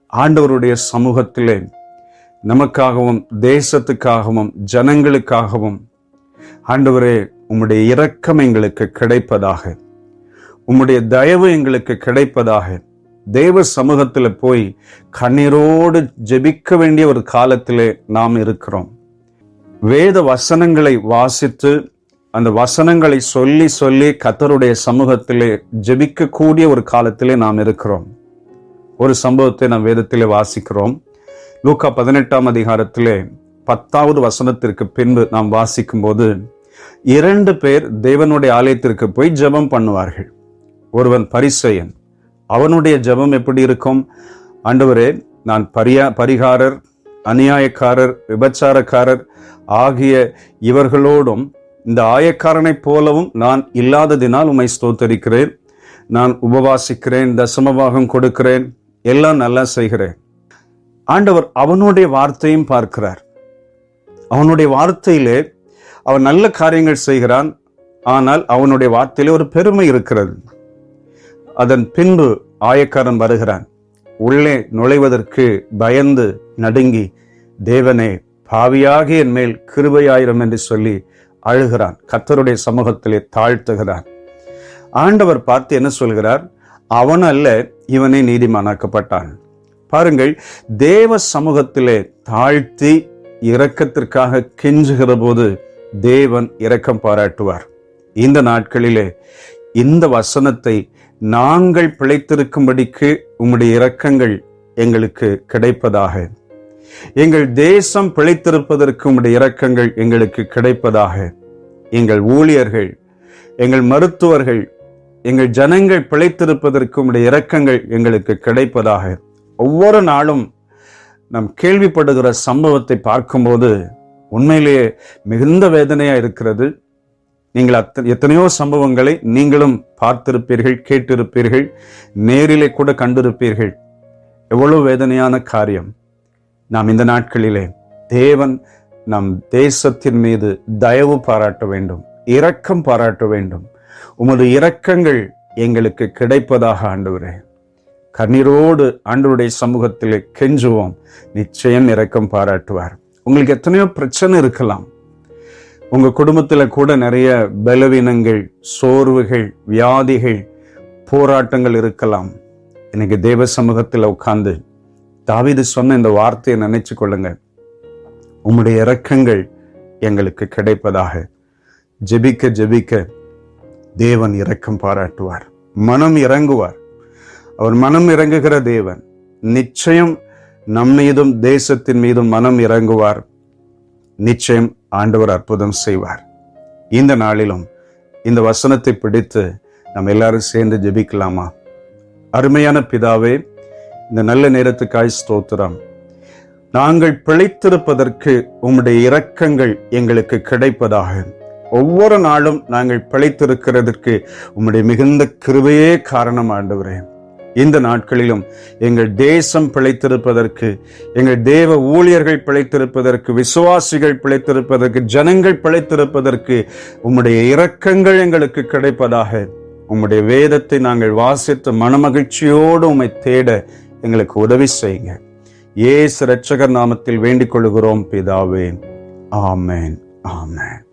ஆண்டவருடைய சமூகத்திலே நமக்காகவும் தேசத்துக்காகவும் ஜனங்களுக்காகவும் ஆண்டவரே உம்முடைய இரக்கம் எங்களுக்கு கிடைப்பதாக உம்முடைய தயவு எங்களுக்கு கிடைப்பதாக தேவ சமூகத்தில் போய் கண்ணீரோடு ஜெபிக்க வேண்டிய ஒரு காலத்திலே நாம் இருக்கிறோம் வேத வசனங்களை வாசித்து அந்த வசனங்களை சொல்லி சொல்லி கத்தருடைய சமூகத்திலே ஜெபிக்கக்கூடிய ஒரு காலத்திலே நாம் இருக்கிறோம் ஒரு சம்பவத்தை நாம் வேதத்திலே வாசிக்கிறோம் லூக்கா பதினெட்டாம் அதிகாரத்திலே பத்தாவது வசனத்திற்கு பின்பு நாம் வாசிக்கும்போது இரண்டு பேர் தேவனுடைய ஆலயத்திற்கு போய் ஜெபம் பண்ணுவார்கள் ஒருவன் பரிசெயன் அவனுடைய ஜெபம் எப்படி இருக்கும் ஆண்டவரே நான் பரியா பரிகாரர் அநியாயக்காரர் விபச்சாரக்காரர் ஆகிய இவர்களோடும் இந்த ஆயக்காரனைப் போலவும் நான் இல்லாததினால் உம்மை ஸ்தோத்தரிக்கிறேன் நான் உபவாசிக்கிறேன் தசமபாகம் கொடுக்கிறேன் எல்லாம் நல்லா செய்கிறேன் ஆண்டவர் அவனுடைய வார்த்தையும் பார்க்கிறார் அவனுடைய வார்த்தையிலே அவன் நல்ல காரியங்கள் செய்கிறான் ஆனால் அவனுடைய வார்த்தையிலே ஒரு பெருமை இருக்கிறது அதன் பின்பு ஆயக்காரன் வருகிறான் உள்ளே நுழைவதற்கு பயந்து நடுங்கி தேவனே பாவியாகி என் மேல் கிருபையாயிரம் என்று சொல்லி அழுகிறான் கத்தருடைய சமூகத்திலே தாழ்த்துகிறான் ஆண்டவர் பார்த்து என்ன சொல்கிறார் அவன் அல்ல இவனே நீதிமானாக்கப்பட்டான் பாருங்கள் தேவ சமூகத்திலே தாழ்த்தி இரக்கத்திற்காக கெஞ்சுகிற போது தேவன் இரக்கம் பாராட்டுவார் இந்த நாட்களிலே இந்த வசனத்தை நாங்கள் பிழைத்திருக்கும்படிக்கு உம்முடைய இரக்கங்கள் எங்களுக்கு கிடைப்பதாக எங்கள் தேசம் பிழைத்திருப்பதற்கு உம்முடைய இரக்கங்கள் எங்களுக்கு கிடைப்பதாக எங்கள் ஊழியர்கள் எங்கள் மருத்துவர்கள் எங்கள் ஜனங்கள் பிழைத்திருப்பதற்கு உம்முடைய இரக்கங்கள் எங்களுக்கு கிடைப்பதாக ஒவ்வொரு நாளும் நாம் கேள்விப்படுகிற சம்பவத்தை பார்க்கும்போது உண்மையிலேயே மிகுந்த வேதனையா இருக்கிறது நீங்கள் அத்த எத்தனையோ சம்பவங்களை நீங்களும் பார்த்திருப்பீர்கள் கேட்டிருப்பீர்கள் நேரிலே கூட கண்டிருப்பீர்கள் எவ்வளவு வேதனையான காரியம் நாம் இந்த நாட்களிலே தேவன் நம் தேசத்தின் மீது தயவு பாராட்ட வேண்டும் இரக்கம் பாராட்ட வேண்டும் உமது இரக்கங்கள் எங்களுக்கு கிடைப்பதாக ஆண்டவரே கண்ணீரோடு ஆண்டவருடைய சமூகத்திலே கெஞ்சுவோம் நிச்சயம் இரக்கம் பாராட்டுவார் உங்களுக்கு எத்தனையோ பிரச்சனை இருக்கலாம் உங்க குடும்பத்துல கூட நிறைய பலவீனங்கள் சோர்வுகள் வியாதிகள் போராட்டங்கள் இருக்கலாம் எனக்கு தேவ சமூகத்தில் உட்கார்ந்து தாவீது சொன்ன இந்த வார்த்தையை நினைச்சு கொள்ளுங்க உம்முடைய இரக்கங்கள் எங்களுக்கு கிடைப்பதாக ஜெபிக்க ஜெபிக்க தேவன் இரக்கம் பாராட்டுவார் மனம் இறங்குவார் அவர் மனம் இறங்குகிற தேவன் நிச்சயம் நம் மீதும் தேசத்தின் மீதும் மனம் இறங்குவார் நிச்சயம் ஆண்டவர் அற்புதம் செய்வார் இந்த நாளிலும் இந்த வசனத்தை பிடித்து நம்ம எல்லாரும் சேர்ந்து ஜெபிக்கலாமா அருமையான பிதாவே இந்த நல்ல நேரத்துக்காய் ஸ்தோத்திரம் நாங்கள் பிழைத்திருப்பதற்கு உம்முடைய இரக்கங்கள் எங்களுக்கு கிடைப்பதாக ஒவ்வொரு நாளும் நாங்கள் பிழைத்திருக்கிறதற்கு உம்முடைய மிகுந்த கிருபையே காரணம் ஆண்டவரே இந்த நாட்களிலும் எங்கள் தேசம் பிழைத்திருப்பதற்கு எங்கள் தேவ ஊழியர்கள் பிழைத்திருப்பதற்கு விசுவாசிகள் பிழைத்திருப்பதற்கு ஜனங்கள் பிழைத்திருப்பதற்கு உம்முடைய இரக்கங்கள் எங்களுக்கு கிடைப்பதாக உம்முடைய வேதத்தை நாங்கள் வாசித்து மனமகிழ்ச்சியோடு உம்மை தேட எங்களுக்கு உதவி செய்யுங்க ஏசு ரட்சகர் நாமத்தில் வேண்டிக் கொள்கிறோம் பிதாவே ஆமேன் ஆமேன்